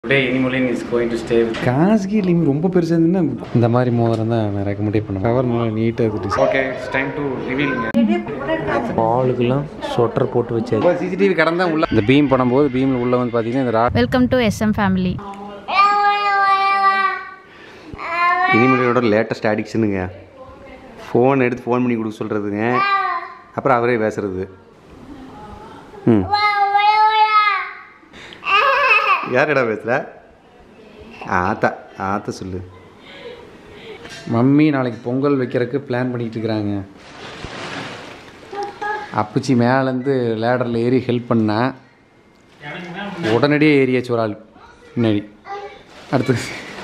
Today, Inimulin is going to stay with. காஸ்கி லிம் ரொம்ப பெருசாக இருந்ததுன்னா இந்த மாதிரி மோதிரம் தான் நான் ரெக்கமெண்டே பண்ணுவேன் கவர் நல்லா நீட்டாக இருக்குது Okay, it's time to reveal. பாலுக்கெல்லாம் சொட்டர் போட்டு வச்சாரு சிசிடிவி கடந்தா உள்ள இந்த பீம் பண்ணும்போது பீமில் உள்ள வந்து பார்த்தீங்கன்னா இந்த ரா வெல்கம் டு எஸ்எம் ஃபேமிலி இனிமேலோட லேட்டஸ்ட் அடிக்ஷனுங்க ஃபோன் எடுத்து ஃபோன் பண்ணி கொடுக்க சொல்கிறதுங்க அப்புறம் அவரே பேசுறது ம் யார்டா பேசுகிற ஆத்தா ஆத்தா சொல்லு மம்மி நாளைக்கு பொங்கல் வைக்கிறதுக்கு பிளான் பண்ணிட்டு இருக்கிறாங்க அப்பச்சி மேலேருந்து லேடரில் ஏறி ஹெல்ப் பண்ணா உடனடியே ஏறியாச்சு ஒரு ஆள் பின்னாடி அடுத்து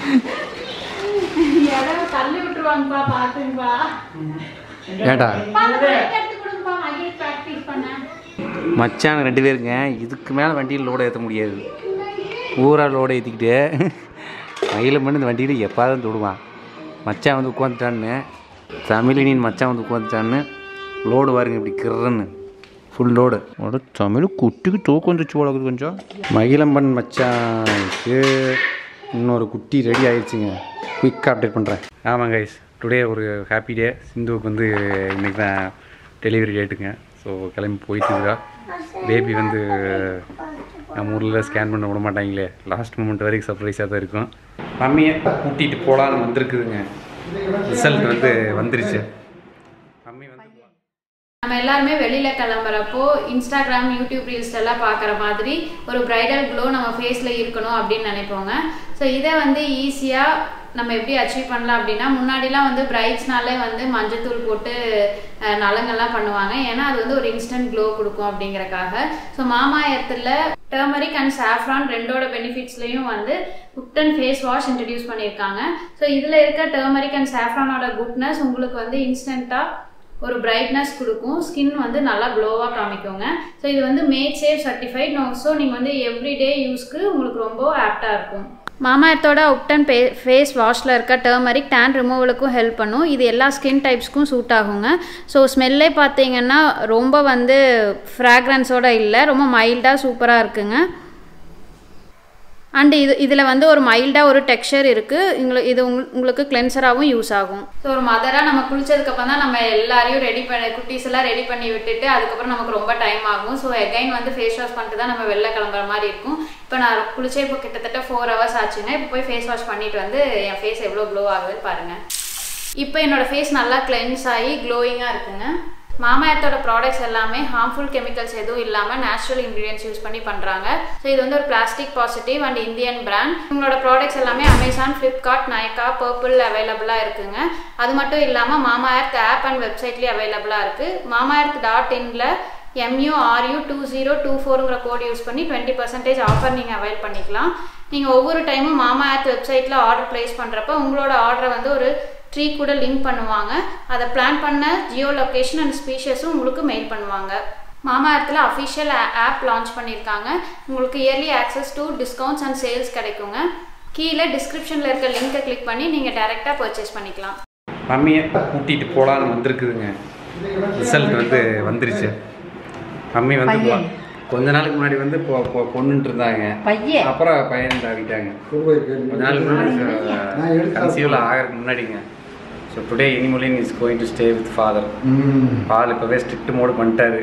தள்ளி விட்டுருவாங்கப்பா பாத்துங்கப்பா ஏடா எடுத்து கொடுங்கப்பா மகேஷ் ப்ராக்டிஸ் பண்ண மச்சான் ரெண்டு பேருங்க இதுக்கு மேலே வண்டியில் லோடு ஏற்ற முடியாது ஊரா லோடு ஏற்றிக்கிட்டு மயில பண்ணி இந்த வண்டியில் எப்பாதான் தொடுவான் மச்சான் வந்து உட்காந்துட்டான்னு தமிழினின் மச்சான் வந்து உட்காந்துட்டான்னு லோடு பாருங்க இப்படி கிர்றன்னு ஃபுல் லோடு அட தமிழ் குட்டிக்கு தூக்கம் வந்துச்சு போல இருக்குது கொஞ்சம் மகிழம்பன் மச்சானுக்கு இன்னொரு குட்டி ரெடி ஆயிடுச்சுங்க குயிக்காக அப்டேட் பண்ணுறேன் ஆமாம் கைஸ் டுடே ஒரு ஹாப்பி டே சிந்துவுக்கு வந்து இன்னைக்கு தான் டெலிவரி டேட்டுங்க ஸோ கிளம்பி போயிட்டு இருக்கா பேபி வந்து நம்ம ஊரில் ஸ்கேன் பண்ண விட மாட்டாங்களே லாஸ்ட் மூமெண்ட் வரைக்கும் சர்ப்ரைஸாக தான் இருக்கும் மம்மியை கூட்டிகிட்டு போகலான்னு வந்திருக்குதுங்க ரிசல்ட் வந்து வந்துருச்சு மம்மி வந்து நம்ம எல்லாருமே வெளியில கிளம்புறப்போ இன்ஸ்டாகிராம் யூடியூப் ரீல்ஸ் எல்லாம் பார்க்குற மாதிரி ஒரு பிரைடல் க்ளோ நம்ம ஃபேஸ்ல இருக்கணும் அப்படின்னு நினைப்போங்க ஸோ இதை வந்து ஈஸியாக நம்ம எப்படி அச்சீவ் பண்ணலாம் அப்படின்னா முன்னாடிலாம் வந்து பிரைட்ஸ்னாலே வந்து மஞ்சத்தூள் போட்டு அஹ், நலங்கெல்லாம் பண்ணுவாங்க ஏன்னா அது வந்து ஒரு இன்ஸ்டன்ட் க்ளோ கொடுக்கும் அப்படிங்கறக்காக ஸோ மாமா எர்த்தில் டர்மரிக் அண்ட் சாஃப்ரான் ரெண்டோட பெனிஃபிட்ஸ்லையும் வந்து குட்டன் ஃபேஸ் வாஷ் இன்ட்ரடியூஸ் பண்ணியிருக்காங்க ஸோ இதில் இருக்க டர்மரிக் அண்ட் சாஃப்ரானோட குட்னஸ் உங்களுக்கு வந்து இன்ஸ்டண்ட்டாக ஒரு பிரைட்னஸ் கொடுக்கும் ஸ்கின் வந்து நல்லா க்ளோவாக காமிக்குங்க ஸோ இது வந்து made safe certified no so நீங்கள் வந்து எவ்ரிடே யூஸ்க்கு உங்களுக்கு ரொம்ப ஆப்டாக இருக்கும் மாமா எர்த்தோட உப்டன் பே ஃபேஸ் வாஷில் இருக்க டர்மரிக் டேன் ரிமூவலுக்கும் ஹெல்ப் பண்ணும் இது எல்லா ஸ்கின் டைப்ஸ்க்கும் சூட் ஆகுங்க ஸோ ஸ்மெல்லே பார்த்தீங்கன்னா ரொம்ப வந்து ஃப்ராக்ரன்ஸோட இல்லை ரொம்ப மைல்டாக சூப்பராக இருக்குங்க அண்ட் இது இதில் வந்து ஒரு மைல்டாக ஒரு டெக்ஸ்சர் இருக்குது உங்களுக்கு இது உங்க- உங்களுக்கு கிளென்சராகவும் யூஸ் ஆகும் ஸோ ஒரு மதராக நம்ம குளிச்சதுக்கப்புறம் தான் நம்ம எல்லாரையும் ரெடி பண்ணி குட்டீஸ் எல்லாம் ரெடி பண்ணி விட்டுட்டு அதுக்கப்புறம் நமக்கு ரொம்ப டைம் ஆகும் ஸோ எகைன் வந்து ஃபேஸ் வாஷ் பண்ணிட்டு தான் நம்ம வெளில கிளம்புற மாதிரி இருக்கும் இப்போ நான் குளிச்சே இப்போ கிட்டத்தட்ட ஃபோர் ஹவர்ஸ் ஆச்சுங்க இப்போ போய் ஃபேஸ் வாஷ் பண்ணிட்டு வந்து என் ஃபேஸ் எவ்வளோ க்ளோ ஆகுது பாருங்கள் இப்போ என்னோட ஃபேஸ் நல்லா கிளென்ஸ் ஆகி க்ளோயிங்காக இருக்குங்க மாமா எர்த்தோட ப்ராடக்ட்ஸ் எல்லாமே ஹார்ம்ஃபுல் கெமிக்கல்ஸ் எதுவும் இல்லாமல் நேச்சுரல் இன்க்ரீடியன்ஸ் யூஸ் பண்ணி பண்ணுறாங்க ஸோ இது வந்து ஒரு plastic positive and Indian brand உங்களோட ப்ராடக்ட்ஸ் எல்லாமே அமேசான் ஃப்ளிப்கார்ட் நைக்கா பர்பிள் அவைலபிளாக இருக்குங்க அது மட்டும் இல்லாமல் மாமா எர்த் ஆப் அண்ட் வெப்சைட்லேயும் அவைலபிளாக இருக்குது மாமா எர்த் டாட் இனில் எம்யூஆர்யூ டூ ஜீரோ டூ ஃபோருங்கிற கோட் யூஸ் பண்ணி டுவெண்ட்டி பர்சன்டேஜ் ஆஃபர் நீங்கள் அவைல் பண்ணிக்கலாம் நீங்கள் ஒவ்வொரு டைமும் மாமா ஆப் வெப்சைட்டில் ஆர்டர் ப்ளேஸ் பண்ணுறப்ப உங்களோட ஆர்டரை வந்து ஒரு ட்ரீ கூட லிங்க் பண்ணுவாங்க அதை பிளான் பண்ண ஜியோ லொக்கேஷன் அண்ட் ஸ்பீஷஸும் உங்களுக்கு மெயில் பண்ணுவாங்க மாமா இடத்துல அஃபிஷியல் ஆப் லான்ச் பண்ணியிருக்காங்க உங்களுக்கு early access to discounts and sales கிடைக்குங்க கீழே டிஸ்கிரிப்ஷனில் இருக்க லிங்கை கிளிக் பண்ணி நீங்கள் டேரெக்டாக பர்ச்சேஸ் பண்ணிக்கலாம் மம்மியை கூட்டிகிட்டு போகலான்னு வந்திருக்குதுங்க ரிசல்ட் வந்து வந்துருச்சு மம்மி வந்து போ- கொஞ்ச நாளுக்கு முன்னாடி வந்து பொ- பொ- பொண்ணுன்ட்டு இருந்தாங்க பையன் அப்புறம் பையன் ஆகிட்டாங்க கொஞ்ச நாளுக்கு முன்னாடி கன்சீவில் ஆகிறதுக்கு முன்னாடிங்க ஸோ டுடே இனிமொழின் is going to stay with father பால் இப்போவே ஸ்ட்ரிக்ட் மோடு பண்ணிட்டாரு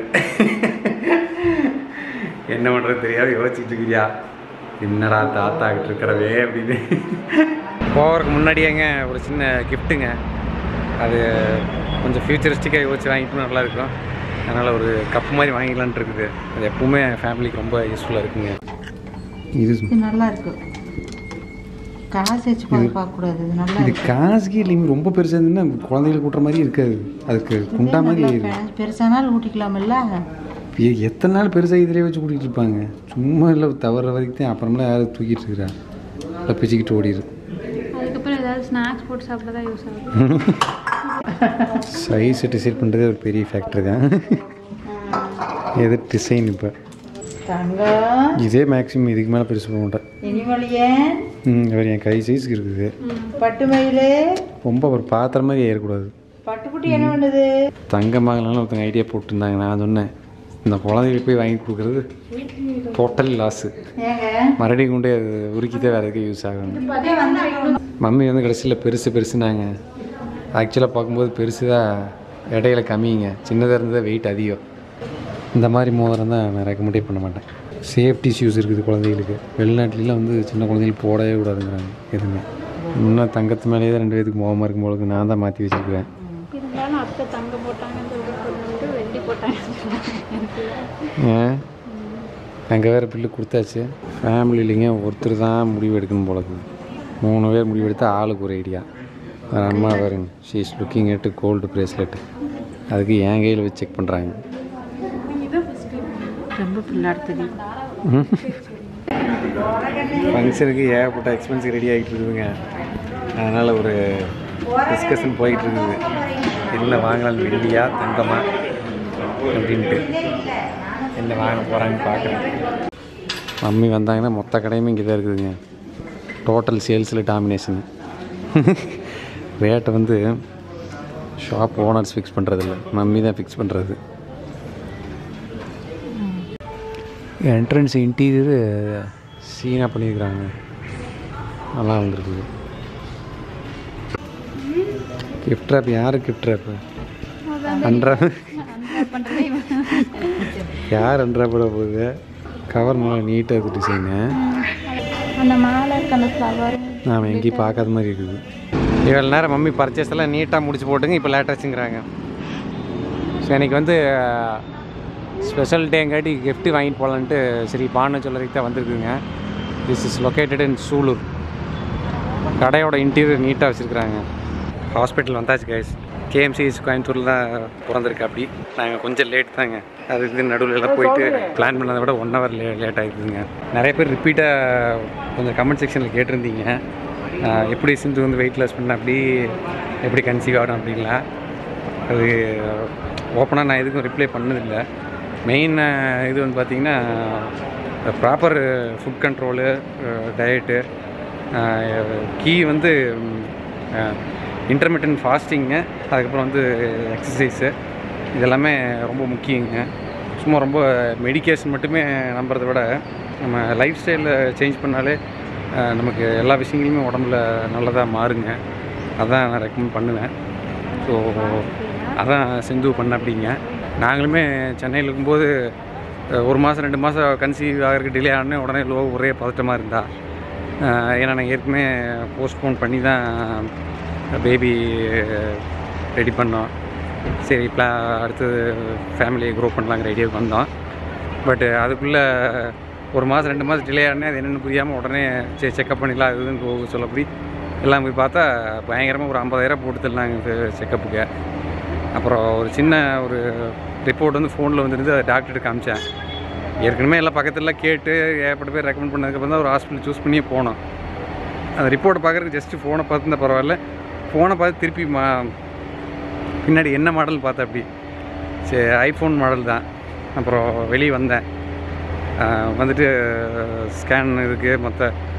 என்ன பண்ணுறது தெரியாது யோசிச்சுட்டு இருக்கிறியா என்னடா தாத்தா கிட்ட இருக்கிறவே அப்படின்னு போகிறதுக்கு முன்னாடியேங்க ஒரு சின்ன கிஃப்ட்டுங்க அது கொஞ்சம் ஃபியூச்சரிஸ்டிக்காக யோசிச்சு வாங்கிட்டு நல்லா இருக்கும் அதனால் ஒரு கப் மாதிரி வாங்கிக்கலான்ட்டு இருக்குது அது எப்பவுமே ஃபேமிலிக்கு ரொம்ப யூஸ்ஃபுல்லாக இருக்குங்க இது இது நல்லா இருக்கு காசு வச்சு பார்க்க பார்க்கக்கூடாது இது நல்லா இது இருக்கு காஸ்கி லிம் ரொம்ப பெருசாக இருந்ததுன்னா குழந்தைகள் கூட்டுற மாதிரி இருக்காது அதுக்கு குண்டா மாதிரி நல்லா இருக்கு. பெ- பெருசானாலும் ஊட்டிக்கலாம்ல எ- எத்தனை நாள் பெருசாக இதிலே வச்சு கூட்டிகிட்டு இருப்பாங்க சும்மா இல்லை தவற வரைக்கும் தான் அப்புறமெல்லாம் யாரும் தூக்கிட்டு இருக்கிறா இல்லை பிச்சுக்கிட்டு ஓடிடு அதுக்கப்புறம் ஏதாவது ஸ்நாக்ஸ் போட்டு சாப்பிட தான் யூஸ் ஆகும் சைஸ் டிசைட் பண்ணுறதே ஒரு பெரிய ஃபேக்டரி தான் எது டிசைன் இப்போ தங்கம் இதே மேக்ஸிமம் இதுக்கு மேலே பெருசு போக மாட்டேன் இனிமொழியன் ம் அவர் என் கை சைஸ்க்கு இருக்குது பட்டு மயிலு ரொம்ப ஒரு பாத்திரம் மாதிரி ஏறக்கூடாது பட்டுக்குட்டி என்ன பண்ணுது தங்கம் வாங்கலாம்னு ஒருத்தங்க ஐடியா போட்டிருந்தாங்க நான் சொன்னேன் இந்த குழந்தைகளுக்கு போய் வாங்கி கொடுக்குறது டோட்டல் லாஸு மறுபடியும் கொண்டு அது உருக்கிட்டே வேறு எதுக்கு யூஸ் ஆகும் மம்மி வந்து கடைசியில் பெருசு பெருசுனாங்க ஆக்சுவலாக பார்க்கும்போது பெருசு தான் இடையில கம்மிங்க சின்னதாக இருந்தால் வெயிட் அதிகம் இந்த மாதிரி மோதிரம் தான் நான் ரெக்கமெண்டே பண்ண மாட்டேன் சேஃப்டி ஷூஸ் இருக்குது குழந்தைகளுக்கு வெளிநாட்டுலாம் வந்து சின்ன குழந்தைகளுக்கு போடவே கூடாதுங்கிறாங்க எதுவுமே இன்னும் தங்கத்து மேலேயே தான் ரெண்டு பேருக்கு மோகமாக இருக்கும் பொழுது நான் தான் மாற்றி வச்சுருக்குவேன் இருந்தாலும் அத்தை தங்கம் போட்டாங்கன்னு சொல்லிட்டு வெள்ளி போட்டாங்க ஏன் அங்கே வேறு பில்லு கொடுத்தாச்சு ஃபேமிலிலிங்க ஒருத்தர் தான் முடிவு எடுக்கணும் போல இருக்குது மூணு பேர் முடிவு எடுத்தா ஆளுக்கு ஒரு ஐடியா அம்மா பாருங்க ஷீ இஸ் லுக்கிங் எட்டு கோல்டு ப்ரேஸ்லெட் அதுக்கு என் கையில் வச்சு செக் பண்ணுறாங்க ரொம்ப பிள்ளாடு தெரியும் ஃபங்க்ஷனுக்கு ஏகப்பட்ட எக்ஸ்பென்ஸ் ரெடி ஆகிட்டு இருக்குதுங்க அதனால் ஒரு டிஸ்கஷன் போயிட்டு இருக்குது என்ன வாங்கலாம் வெள்ளியா தங்கமா அப்படின்ட்டு என்ன வாங்க போகிறாங்கன்னு பார்க்குறேன் மம்மி வந்தாங்கன்னா மொத்த கடையுமே இங்கே தான் இருக்குதுங்க டோட்டல் சேல்ஸில் டாமினேஷன் ரேட்டை வந்து ஷாப் ஓனர்ஸ் ஃபிக்ஸ் பண்ணுறதில்ல மம்மி தான் ஃபிக்ஸ் பண்ணுறது என்ட்ரன்ஸ் இன்டீரியரு சீனாக பண்ணியிருக்கிறாங்க நல்லா வந்துருக்குது கிஃப்ட் ரேப் யார் கிஃப்ட் ரேப்பு அன்றா யார் அன்றா போட போகுது கவர் நல்லா நீட்டாக இருக்குது டிசைனு அந்த மாலை இருக்க அந்த ஃப்ளவர் நாம் எங்கேயும் பார்க்காத மாதிரி இருக்குது இவ்வளோ நேரம் மம்மி பர்ச்சேஸ் எல்லாம் நீட்டாக முடிச்சு போட்டுங்க இப்போ லேட்டாச்சுங்கிறாங்க ஸோ இன்னைக்கு வந்து ஸ்பெஷல் டேங்காட்டி gift வாங்கிட்டு போகலான்ட்டு சரி பானை சொல்லறதுக்கு தான் வந்திருக்குங்க this is located in Sulur கடையோட இன்டீரியர் நீட்டாக வச்சுருக்குறாங்க ஹாஸ்பிட்டல் வந்தாச்சு கைஸ் கேஎம்சிஎஸ் கோயம்புத்தூரில் தான் பிறந்திருக்கு அப்படி நாங்கள் கொஞ்சம் லேட் தாங்க அதுக்கு நடுவில் எல்லாம் போயிட்டு பிளான் பண்ணதை விட ஒன் ஹவர் லே லேட் ஆகிடுதுங்க நிறைய பேர் ரிப்பீட்டாக கொஞ்சம் கமெண்ட் செக்ஷனில் கேட்டிருந்தீங்க ஆஹ் எப்படி சிந்து வந்து வெயிட் லாஸ் பண்ண அப்படி எப்படி கன்சீவ் ஆகணும் அப்படின்லாம் அது ஓப்பனாக நான் எதுக்கும் ரிப்ளை பண்ணதில்லை மெயின் இது வந்து பார்த்திங்கன்னா ப்ராப்பர் ஃபுட் கண்ட்ரோலு டயட்டு கீ வந்து இன்டர்மீடியன்ட் ஃபாஸ்டிங்கு அதுக்கப்புறம் வந்து எக்ஸசைஸு இதெல்லாமே ரொம்ப முக்கியங்க சும்மா ரொம்ப மெடிக்கேஷன் மட்டுமே நம்புறதை விட நம்ம லைஃப் ஸ்டைலில் சேஞ்ச் பண்ணாலே அஹ், நமக்கு எல்லா விஷயங்களுமே உடம்புல நல்லதாக மாறுங்க அதான் நான் ரெக்கமெண்ட் பண்ணுவேன் ஸோ அதான் சிந்து பண்ண அப்படிங்க நாங்களுமே சென்னையில் இருக்கும்போது அஹ், ஒரு மாதம் ரெண்டு மாதம் கன்சீவ் ஆகிறதுக்கு டிலே ஆனே உடனே லோ ஒரே பதட்டமாக இருந்தா அஹ், ஏன்னா நாங்கள் ஏற்கனவே போஸ்ட்போன் பண்ணி தான் பேபி ரெடி பண்ணோம் சரி ப்ளா அடுத்தது ஃபேமிலியை க்ரோ பண்ணலாங்கிற ஐடியாவுக்கு வந்தோம் பட் அதுக்குள்ளே ஒரு மாதம் ரெண்டு மாதம் டிலே ஆனே அது என்னென்னு புரியாமல் உடனே சரி செக்கப் பண்ணிக்கலாம் அது இதுன்னு போக சொல்லப்படி எல்லாம் போய் பார்த்தா பயங்கரமாக ஒரு ஐம்பதாயிரம் போட்டு தரலாங்க செக்கப்புக்கு அப்புறம் ஒரு சின்ன ஒரு ரிப்போர்ட் வந்து ஃபோனில் வந்துருந்து அதை டாக்டர்கிட்ட காமிச்சேன் ஏற்கனவே எல்லாம் பக்கத்துலலாம் கேட்டு ஏற்பட்ட பேர் ரெக்கமெண்ட் பண்ணதுக்கப்புறம் தான் ஒரு ஹாஸ்பிட்டல் சூஸ் பண்ணியே போனோம் அந்த ரிப்போர்ட்டை பார்க்குறதுக்கு ஜஸ்ட்டு ஃபோனை பார்த்துருந்தா பரவாயில்ல ஃபோனை பார்த்து திருப்பி மா பின்னாடி என்ன மாடல் பார்த்தேன் அப்படி சரி ஐஃபோன் மாடல் தான் அப்புறம் வெளியே வந்தேன் ஆஹ் வந்துட்டு ஸ்கேன் இதுக்கு மற்ற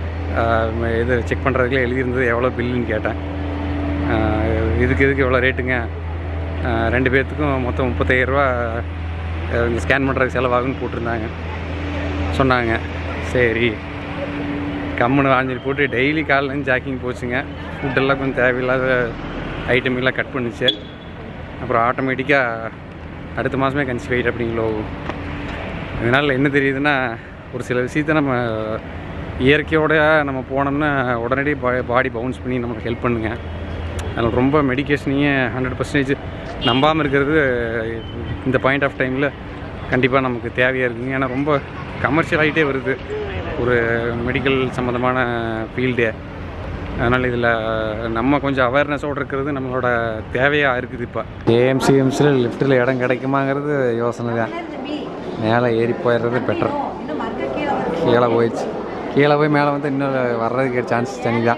இது செக் பண்ணுறதுக்குள்ள எழுதியிருந்தது எவ்வளோ பில்லுன்னு கேட்டேன் ஆஹ் இதுக்கு இதுக்கு எவ்வளோ ரேட்டுங்க ஆஹ் ரெண்டு பேர்த்துக்கும் மொத்தம் முப்பத்தாயிரரூவா இந்த ஸ்கேன் பண்ணுறதுக்கு செலவாகுன்னு போட்டிருந்தாங்க சொன்னாங்க சரி கம்முன்னு வாங்கி போட்டு டெய்லி காலையிலேருந்து ஜாக்கிங் போச்சுங்க ஃபுட்டெல்லாம் கொஞ்சம் தேவையில்லாத ஐட்டம் எல்லாம் கட் பண்ணுச்சு அப்புறம் ஆட்டோமேட்டிக்காக அடுத்த மாதமே கன்சீவ் ஆகிட்டு அப்படிங்களோ இதனால் என்ன தெரியுதுன்னா ஒரு சில விஷயத்த நம்ம இயற்கையோட நம்ம போனோம்னா உடனடியே பா பாடி பவுன்ஸ் பண்ணி நமக்கு ஹெல்ப் பண்ணுங்க அதனால் ரொம்ப மெடிக்கேஷனையும் ஹண்ட்ரட் பர்சன்டேஜ் நம்பாமல் இருக்கிறது இந்த பாயிண்ட் ஆஃப் டைமில் கண்டிப்பாக நமக்கு தேவையாக இருக்குங்க ஏன்னா ரொம்ப கமர்ஷியல் ஆகிட்டே வருது ஒரு மெடிக்கல் சம்மந்தமான ஃபீல்டே அதனால் இதில் நம்ம கொஞ்சம் அவேர்னஸோடு இருக்கிறது நம்மளோட தேவையாக இருக்குது இப்போ ஏஎம்சிஎம்சியில் லிஃப்ட்டில் இடம் கிடைக்குமாங்கிறது யோசனை தான் மேலே ஏறி போயிடுறது பெட்டர் கீழே போயிடுச்சு கீழே போய் மேலே வந்து இன்னும் வர்றதுக்கு சான்ஸ் தனி தான்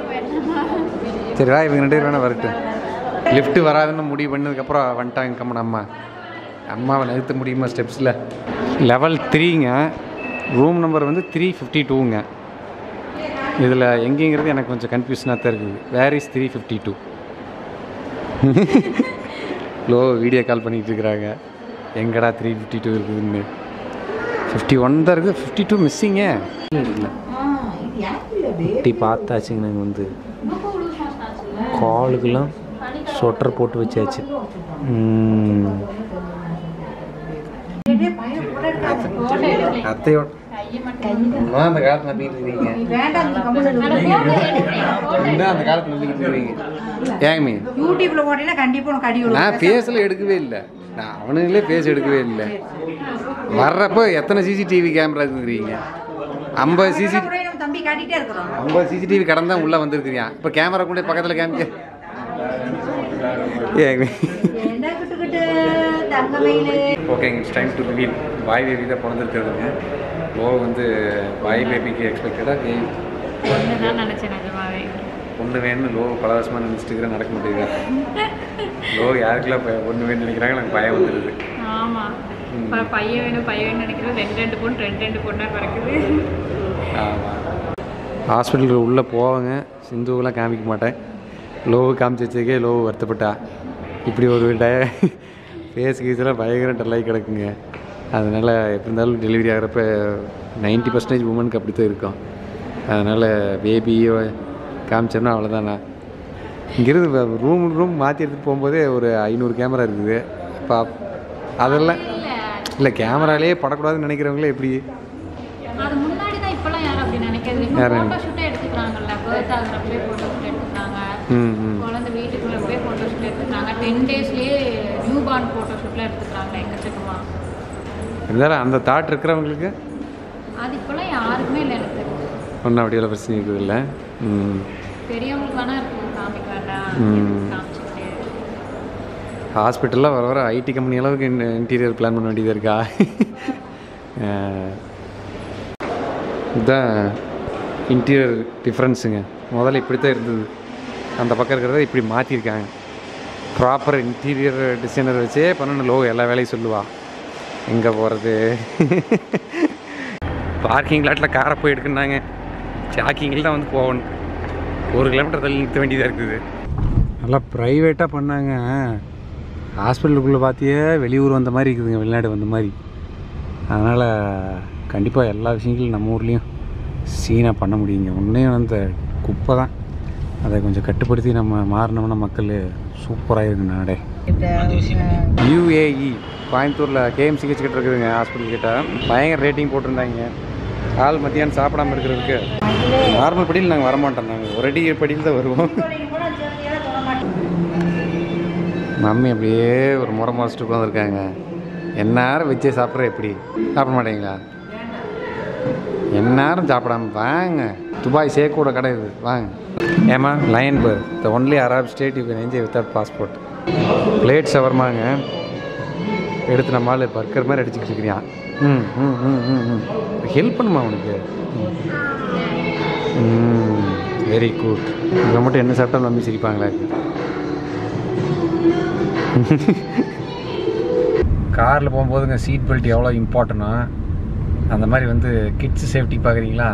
சரி வா இவங்க ரெண்டு பேர் வேணால் வரட்டும் லிஃப்ட்டு வராதுன்னு முடிவு பண்ணதுக்கப்புறம் வந்துட்டாங்க கம்மன் அம்மா அம்மாவை நிறுத்த முடியுமா ஸ்டெப்ஸில் லெவல் த்ரீங்க ரூம் நம்பர் வந்து த்ரீ ஃபிஃப்டி டூங்க இதில் எங்கேங்கிறது எனக்கு கொஞ்சம் கன்ஃபியூஷனாக தான் இருக்குது where is three fifty two லோ வீடியோ கால் பண்ணிகிட்டு இருக்கிறாங்க எங்கடா த்ரீ ஃபிஃப்டி டூ இருக்குதுன்னு ஃபிஃப்டி ஒன் தான் இருக்குது ஃபிஃப்டி டூ மிஸ்ஸிங்க இல்லை குட்டி பார்த்தாச்சுங்க நாங்கள் வந்து காலுக்கெல்லாம் சொட்டர் போட்டு வச்சாச்சு ம். அத்தையோட இன்னும் அந்த காலத்தில் நம்பிக்கிட்டு இருக்கீங்க இன்னும் அந்த காலத்தில் நம்பிக்கிட்டு இருக்கீங்க ஏங்கமி யூடியூப்ல போட்டீங்கன்னா கண்டிப்பா உனக்கு அடி விழும் நான் ஃபேஸில் எடுக்கவே இல்லை நான் அவனுங்களே ஃபேஸ் எடுக்கவே இல்லை வர்றப்போ எத்தனை சிசிடிவி கேமரா இருக்குங்கிறீங்க ஐம்பது சிசி கூட நம்ம தம்பி காட்டிட்டே இருக்கிறோம் ஐம்பது சிசிடிவி கடந்தான் உள்ளே வந்திருக்கிறியா இப்போ கேமரா கூட பக்கத்தில் காமிக்க ஏங்க என்ன கிட்டுக்கிட்டு தங்க மயிலு ஓகேங்க it's time to reveal boy baby தான் பிறந்திருக்கிறதுங்க லோ வந்து பாய் பேபிக்கு எக்ஸ்பெக்டடாக ஒன்று தான் நினச்சேன் நிஜமாவே ஒன்று வேணும்னு லோ பல வருஷமாக நினச்சிட்டு இருக்கிறேன் நடக்க மாட்டேங்குது லோ யாருக்கெல்லாம் இப்போ ஒன்று வேணும்னு நினைக்கிறாங்க எனக்கு பயம் வந்துடுது ஆமாம் இப்போ பையன் வேணும் பையன் வேணும் நினைக்கிறது ரெண்டு ரெண்டு பொண்ணு ரெண்டு ரெண்டு பொண்ணாக பிறக்குது ஆமாம் ஹாஸ்பிட்டலுக்கு உள்ளே போவாங்க சிந்துவெல்லாம் காமிக்க மாட்டேன் லோவு காமிச்சு வச்சதுக்கே லோவு வருத்தப்பட்டா இப்படி ஒரு டய ஃபேஸ் கீஸெல்லாம் பயங்கர டல்லாகி கிடக்குங்க அதனால் எப்படி இருந்தாலும் டெலிவரி ஆகிறப்ப நைன்ட்டி பர்சன்டேஜ் உமனுக்கு அப்படி தான் இருக்கும் அதனால் பேபியோ காமிச்சோன்னா அவ்வளோதாண்ணா இங்கிருந்து ரூம் ரூம் மாற்றி எடுத்துகிட்டு போகும்போதே ஒரு ஐநூறு கேமரா இருக்குது இப்போ அதெல்லாம் இல்லை கேமராலே படக்கூடாதுன்னு நினைக்கிறவங்களே எப்படி அது முன்னாடி தான் இப்போலாம் யாரும் அப்படி நினைக்கிறது யாரு? ஃபோட்டோ ஷூட்டே எடுத்துக்கிறாங்கல்ல பர்த் ஆகிறப்பவே ஃபோட்டோ ஷூட் எடுத்துக்கிறாங்க ம் ம் குழந்தை வீட்டுக்குள்ள போய் ஃபோட்டோ ஷூட் எடுத்துக்கிறாங்க டென் டேஸ்லேயே நியூ பார்ன் ஃபோட்டோ ஷூட்லாம் எடுத்துக்கிறாங்க எங்கச்சக்கமா இருந்தாலும் அந்த தாட் இருக்கிறவங்களுக்கு அது இப்போலாம் யாருக்குமே இல்லை எனக்கு தெரிஞ்சு ஒன்றும் அப்படியெல்லாம் பிரச்சனை இருக்குது இல்லை ம் பெரியவங்களுக்கு வேணா இருக்கும் காமிக்க வேண்டாம் ம். காமிச்சிட்டு ஹாஸ்பிட்டலில் வர வர ஐடி கம்பெனி அளவுக்கு இன்டீரியர் பிளான் பண்ண வேண்டியதாக இருக்கா அஹ், இதுதான் இன்டீரியர் டிஃப்ரென்ஸுங்க முதல்ல இப்படி தான் இருந்தது அந்த பக்கம் இருக்கிறத இப்படி மாற்றிருக்காங்க ப்ராப்பர் இன்டீரியர் டிசைனர் வச்சே பண்ணணும் லோ எல்லா வேலையும் சொல்லுவா எங்கே போகிறது பார்க்கிங் லாட்டில் காரை போய் எடுக்குன்னாங்க ஜாக்கிங்கில் தான் வந்து போகணும் ஒரு கிலோமீட்டர் தள்ளி நிறுத்த வேண்டியதாக இருக்குது நல்லா ப்ரைவேட்டாக பண்ணாங்க ஹாஸ்பிட்டலுக்குள்ளே பார்த்தியே வெளியூர் வந்த மாதிரி இருக்குதுங்க வெளிநாடு வந்த மாதிரி அதனால் கண்டிப்பாக எல்லா விஷயங்களும் நம்ம ஊர்லேயும் சீனாக பண்ண முடியுங்க ஒன்றையும் அந்த குப்பை தான் அதை கொஞ்சம் கட்டுப்படுத்தி நம்ம மாறினோம்னா மக்கள் சூப்பராக இருக்கு நாடே யூஏஇ கோயம்புத்தூரில் கேஎம்சி கிட்ட இருக்குதுங்க ஹாஸ்பிட்டல் கிட்ட பயங்கர ரேட்டிங் போட்டிருந்தாங்க ஆள் மத்தியானம் சாப்பிடாம இருக்கிறதுக்கு நார்மல் படியில் நாங்கள் வரமாட்டோம் நாங்கள் ஒரு அடி படியில் தான் வருவோம் மம்மி அப்படியே ஒரு முறை மாஸ்டர் உட்காந்துருக்காங்க எந்நேரம் வச்சே சாப்பிட்ற எப்படி சாப்பிட மாட்டீங்களா எந்நேரம் சாப்பிடாம வாங்க துபாய் சேக்கோட கடை இது வாங்க ஏமா lion per the only Arab state you can enjoy without passport plate ஷவர்மாங்க எடுத்து நம்ம ஆள் பர்க்கர் மாதிரி அடிச்சுக்கிட்டு இருக்கிறியான் ம் ம் ம் ம் ம் ஹெல்ப் பண்ணுமா அவனுக்கு ம் வெரி குட் இவங்க மட்டும் என்ன சாப்பிட்டாலும் மம்மி சிரிப்பாங்களா காரில் போகும்போதுங்க சீட் பெல்ட் எவ்வளோ இம்பார்ட்டனா அந்த மாதிரி வந்து கிட்ஸ் சேஃப்டி பார்க்குறீங்களா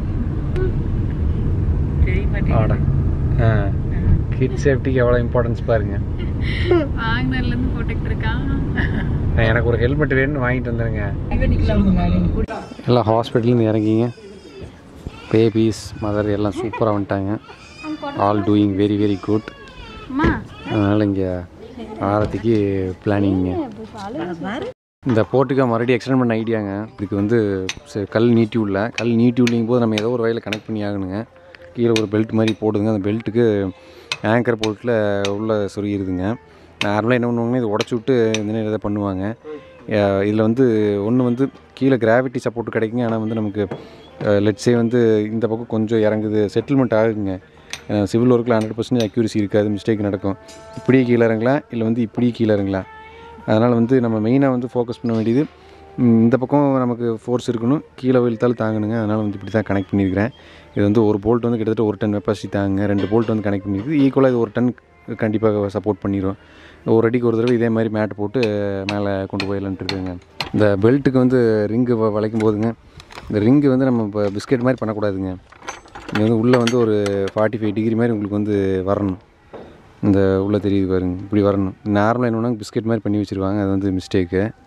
ஆட ஆ கிட்ஸ் சேஃப்டிக்கு எவ்வளோ இம்பார்ட்டன்ஸ் பாருங்க வாங்கினர்லேருந்து போட்டுக்கிட்டு இருக்கான் எனக்கு ஒரு ஹெல்மெட் வேணும்னு வாங்கிட்டு வந்துடுங்க எல்லாம் ஹாஸ்பிட்டல்லேருந்து இறங்கிங்க பேபிஸ் மதர் எல்லாம் சூப்பராக வந்துட்டாங்க all doing very very good அம்மா அதனால் இங்கே ஆரத்திக்கு பிளானிங்க இந்த போர்ட்டுக்கு மறுபடியும் எக்ஸ்டெண்ட் பண்ண ஐடியாங்க இதுக்கு வந்து ச- கல் நீட்டி உள்ள கல் நீட்டி உள்ளிங்கும் போது நம்ம ஏதோ ஒரு வகையில் கனெக்ட் பண்ணி ஆகணுங்க கீழே ஒரு பெல்ட் மாதிரி போடுதுங்க அந்த பெல்ட்டுக்கு ஆங்கர் போல்ட்டில் உள்ள சொருகிருதுங்க நார்மலாக என்ன பண்ணுவாங்கன்னா இது உடச்சி விட்டு இந்த மாதிரி இதை பண்ணுவாங்க இதில் வந்து ஒன்று வந்து கீழே கிராவிட்டி சப்போர்ட் கிடைக்குங்க ஆனால் வந்து நமக்கு லெட்ஸே வந்து இந்த பக்கம் கொஞ்சம் இறங்குது செட்டில்மெண்ட் ஆகுங்க சிவில் ஒர்க்கில் ஹண்ட்ரட் பர்சன்டேஜ் அக்யூரசி இருக்காது மிஸ்டேக் நடக்கும் இப்படியே கீழே இறங்கலாம் இல்லை வந்து இப்படியே கீழே இறங்கலாம் அதனால் வந்து நம்ம மெயினாக வந்து ஃபோக்கஸ் பண்ண வேண்டியது ம், இந்த பக்கம் நமக்கு ஃபோர்ஸ் இருக்கணும் கீழே இழுத்தாலும் தாங்கணுங்க அதனால் வந்து இப்படி தான் கனெக்ட் பண்ணியிருக்கிறேன் இது வந்து ஒரு போல்ட் வந்து கிட்டத்தட்ட ஒரு டன் வெப்பாசிட்டி தாங்க ரெண்டு போல்ட் வந்து கனெக்ட் பண்ணியிருக்கு ஈக்குவலாக இது ஒரு டன் கண்டிப்பாக சப்போர்ட் பண்ணிடும் ஒரு அடிக்கு ஒரு தடவை இதே மாதிரி மேட் போட்டு மேலே கொண்டு போயிடலான்ட்டு இருக்குங்க இந்த பெல்ட்டுக்கு வந்து ரிங்கு வளைக்கும் போதுங்க இந்த ரிங்கு வந்து நம்ம இப்போ பிஸ்கெட் மாதிரி பண்ணக்கூடாதுங்க இது வந்து உள்ளே வந்து ஒரு ஃபார்ட்டி ஃபைவ் டிகிரி மாதிரி உங்களுக்கு வந்து வரணும் இந்த உள்ளே தெரியுது பாருங்க இப்படி வரணும் நார்மலாக என்னன்னா பிஸ்கெட் மாதிரி பண்ணி வச்சுருவாங்க அது வந்து மிஸ்டேக்கு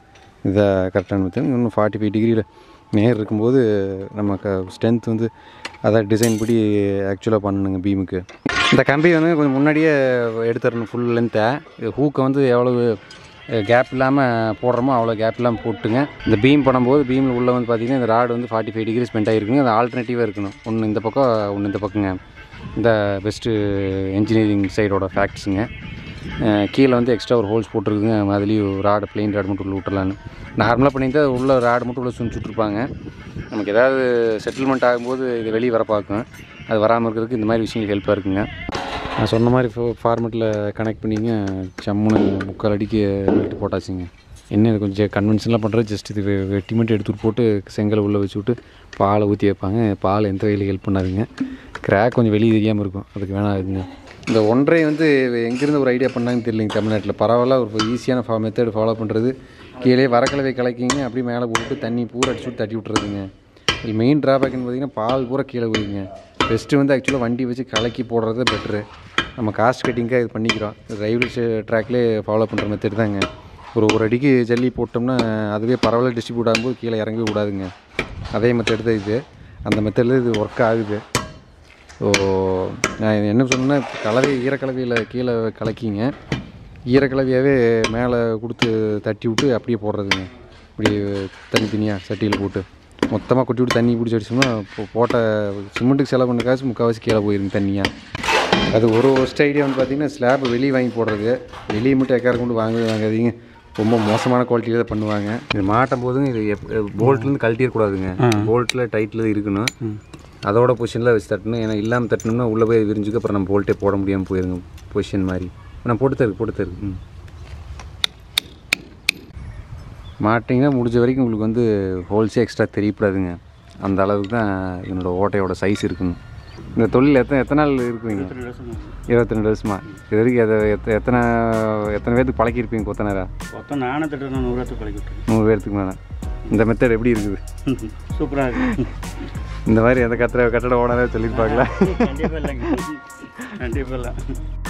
இதை கரெக்டான மெத்தட் இன்னும் ஃபார்ட்டி ஃபைவ் டிகிரியில் நேர் இருக்கும்போது நம்ம க ஸ்ட்ரென்த் வந்து அதான் டிசைன் படி ஆக்சுவலாக பண்ணணுங்க பீமுக்கு இந்த கம்பி வந்து கொஞ்சம் முன்னாடியே எடுத்துடணும் ஃபுல் லென்த்தை ஹூக்கை வந்து எவ்வளவு கேப் இல்லாமல் போடுறோமோ அவ்வளோ கேப் இல்லாமல் போட்டுங்க இந்த பீம் பண்ணும்போது பீமில் உள்ளே வந்து பார்த்திங்கன்னா இந்த ராடு வந்து ஃபார்ட்டி ஃபைவ் டிகிரி ஸ்பெண்ட் ஆகிருக்குங்க அது ஆல்டர்னேட்டிவாக இருக்கணும் ஒன்று இந்த பக்கம் ஒன்று இந்த பக்கங்க இந்த பெஸ்ட்டு இன்ஜினியரிங் சைடோட ஃபேக்ட்ஸுங்க கீழே வந்து எக்ஸ்ட்ரா ஒரு ஹோல்ஸ் போட்டிருக்குங்க அதுலேயும் ராடு பிளெயின் ராடு மட்டும் உள்ள விட்டுறலான்னு நார்மலாக பண்ணியிருந்தா உள்ள ராடு மட்டும் உள்ள சுமிச்சு விட்ருப்பாங்க நமக்கு ஏதாவது செட்டில்மெண்ட் ஆகும்போது இது வெளியே வர பார்க்கும் அது வராமல் இருக்கிறதுக்கு இந்த மாதிரி விஷயங்கள் ஹெல்ப்பாக இருக்குங்க நான் சொன்ன மாதிரி ஃபார்மெட்டில் கனெக்ட் பண்ணிங்க சம்முன்னு முக்கால் அடிக்கு வெட்டு போட்டாச்சுங்க என்ன இது கொஞ்சம் கன்வென்ஷன்லாம் பண்ணுறது ஜஸ்ட் இது வெ- வெட்டி மட்டும் எடுத்துகிட்டு போட்டு செங்கலை உள்ளே வச்சு விட்டு பாலை ஊற்றி வைப்பாங்க பால் எந்த வகையிலும் ஹெல்ப் பண்ணாதுங்க கிராக் கொஞ்சம் வெளியே தெரியாமல் இருக்கும் அதுக்கு வேணாம் இருக்குங்க இந்த ஒன்றை வந்து எங்கேருந்து ஒரு ஐடியா பண்ணாங்கன்னு தெரியலைங்க தமிழ்நாட்டில் பரவாயில்ல ஒரு ஈஸியான ஃபா மெத்தட் ஃபாலோ பண்ணுறது கீழே வரக்கலவை கலக்கிங்க அப்படியே மேலே போட்டு தண்ணி பூரா அடிச்சு விட்டு தட்டி விட்றதுங்க இதில் மெயின் ட்ராபேக்னு பார்த்தீங்கன்னா பால் பூரா கீழே போயிங்க பெஸ்ட்டு வந்து ஆக்சுவலாக வண்டி வச்சு கலக்கி போடுறது பெட்ரு நம்ம காஸ்ட் கட்டிங்காக இது பண்ணிக்கிறோம் ரயில்வே ட்ராக்லேயே ஃபாலோ பண்ணுற மெத்தட் தாங்க ஒரு ஒரு அடிக்கு ஜல்லி போட்டோம்னா அதுவே பரவாயில்ல டிஸ்ட்ரிபியூட் ஆகும்போது கீழே இறங்கவே விடாதுங்க அதே மெத்தட் தான் இது அந்த மெத்தடில் இது ஒர்க் ஆகுது ஸோ நான் இது என்ன சொன்னேன்னா கலவை ஈரக்கலவையில் கீழே கலக்கிங்க ஈரக்கலவையாகவே மேலே கொடுத்து தட்டி விட்டு அப்படியே போடுறதுங்க இப்படி தனித்தனியாக சட்டியில் போட்டு மொத்தமாக கொட்டி விட்டு தண்ணி பிடிச்சி அடிச்சோம்னா இப்போ போட்ட சிமெண்ட்டுக்கு செலவு பண்ண காசு முக்கால்வாசி கீழே போயிருங்க தண்ணியாக அது ஒரு ஒஸ்ட் ஐடியா வந்து பார்த்தீங்கன்னா ஸ்லாப் வெளியே வாங்கி போடுறது வெளியே மட்டும் எக்கார கொண்டு வாங்கவே வாங்காதீங்க ரொம்ப மோசமான குவாலிட்டியில் தான் பண்ணுவாங்க இது மாட்டும் போதுங்க இது எப் போல்ட்லேருந்து கழட்டிடக்கூடாதுங்க போல்ட்டில் டைட்டில் இருக்கணும் அதோட பொசிஷனில் வச்சு தட்டணும் ஏன்னா இல்லாமல் தட்டணும்னா உள்ளே போய் விரிஞ்சுக்கு அப்புறம் நம்ம போல்ட்டே போட முடியாமல் போயிருங்க பொசிஷன் மாதிரி நான் போட்டு தருக்கு போட்டு தருக்கு ம் மாட்டிங்கன்னா முடிஞ்ச வரைக்கும் உங்களுக்கு வந்து ஹோல்ஸே எக்ஸ்ட்ரா தெரியப்படாதுங்க அந்த அளவுக்கு தான் இதனோட ஓட்டையோட சைஸ் இருக்குங்க இந்த தொழில் எத்தனை எத்தனை நாள் இருக்குவீங்க இருபத்தி ரெண்டு வருஷமா இது வரைக்கும் எதை எத்த- எத்தனை எத்தனை பேர்த்துக்கு பழக்கியிருப்பீங்க கொத்தனாரா மொத்தம் நானே திட்டு நான் நூறுரூவா பழகிவிட்டேன் நூறு பேர்த்துக்கு மேலே இந்த மெத்தட் எப்படி இருக்குது சூப்பராக இருக்கு இந்த மாதிரி எந்த கத்திர கட்டட ஓனரே சொல்லியிருப்பாங்களா கண்டிப்பாக இல்லைங்க கண்டிப்பாக இல்லை